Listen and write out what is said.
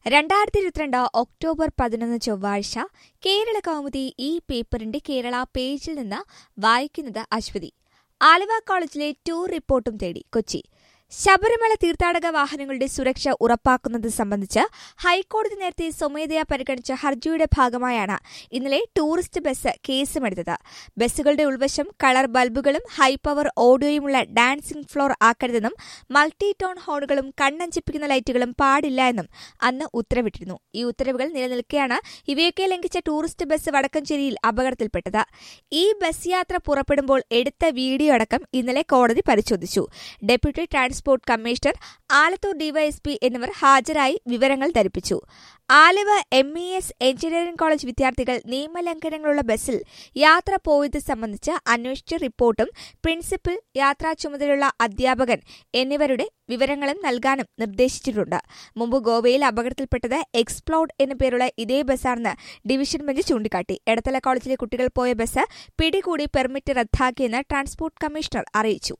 രണ്ടായിരത്തി ഇരുപത്തിരണ്ട് ഒക്ടോബർ പതിനൊന്ന് ചൊവ്വാഴ്ച കേരള കൗമുദി ഈ പേപ്പറിന്റെ കേരള പേജിൽ നിന്ന് വായിക്കുന്നത് അശ്വതി ആലുവ കോളേജിലെ ടൂർ റിപ്പോർട്ടും തേടി കൊച്ചി ശബരിമല തീർത്ഥാടക വാഹനങ്ങളുടെ സുരക്ഷ ഉറപ്പാക്കുന്നത് സംബന്ധിച്ച് ഹൈക്കോടതി നേരത്തെ സ്വമേധയാ പരിഗണിച്ച ഹർജിയുടെ ഭാഗമായാണ് ഇന്നലെ ടൂറിസ്റ്റ് ബസ് കേസുമെടുത്തത് ബസ്സുകളുടെ ഉൾവശം കളർ ബൾബുകളും ഹൈ പവർ ഓഡിയോയുമുള്ള ഡാൻസിംഗ് ഫ്ലോർ ആക്കരുതെന്നും മൾട്ടി ടോൺ ഹോണുകളും കണ്ണഞ്ചിപ്പിക്കുന്ന ലൈറ്റുകളും പാടില്ല എന്നും അന്ന് ഉത്തരവിട്ടിരുന്നു ഈ ഉത്തരവുകൾ നിലനിൽക്കെയാണ് ഇവയൊക്കെ ലംഘിച്ച ടൂറിസ്റ്റ് ബസ് വടക്കഞ്ചേരിയിൽ അപകടത്തിൽപ്പെട്ടത് ഈ ബസ് യാത്ര പുറപ്പെടുമ്പോൾ എടുത്ത വീഡിയോ അടക്കം ഇന്നലെ കോടതി പരിശോധിച്ചു deputy transport commissioner Alathur DYSP എന്നിവർ ഹാജരായി വിവരങ്ങൾ ധരിപ്പിച്ചു Aluva M E S engineering college വിദ്യാർത്ഥികൾ നിയമലംഘനങ്ങളുള്ള ബസ്സിൽ യാത്ര പോയത് സംബന്ധിച്ച് അന്വേഷിച്ച റിപ്പോർട്ടും പ്രിൻസിപ്പൽ യാത്രാ ചുമതലയുള്ള അധ്യാപകൻ എന്നിവരുടെ വിവരങ്ങളും നൽകാനും നിർദ്ദേശിച്ചിട്ടുണ്ട് മുമ്പ് ഗോവയിൽ അപകടത്തിൽപ്പെട്ടത് എക്സ്പ്ലോഡ് എന്നു പേരുള്ള ഇതേ ബസ്സാണെന്ന് ഡിവിഷൻ ബെഞ്ച് ചൂണ്ടിക്കാട്ടി എടത്തല കോളേജിലെ കുട്ടികൾ പോയ ബസ് പിടികൂടി പെർമിറ്റ് റദ്ദാക്കിയെന്ന് ട്രാൻസ്പോർട്ട് കമ്മീഷണർ അറിയിച്ചു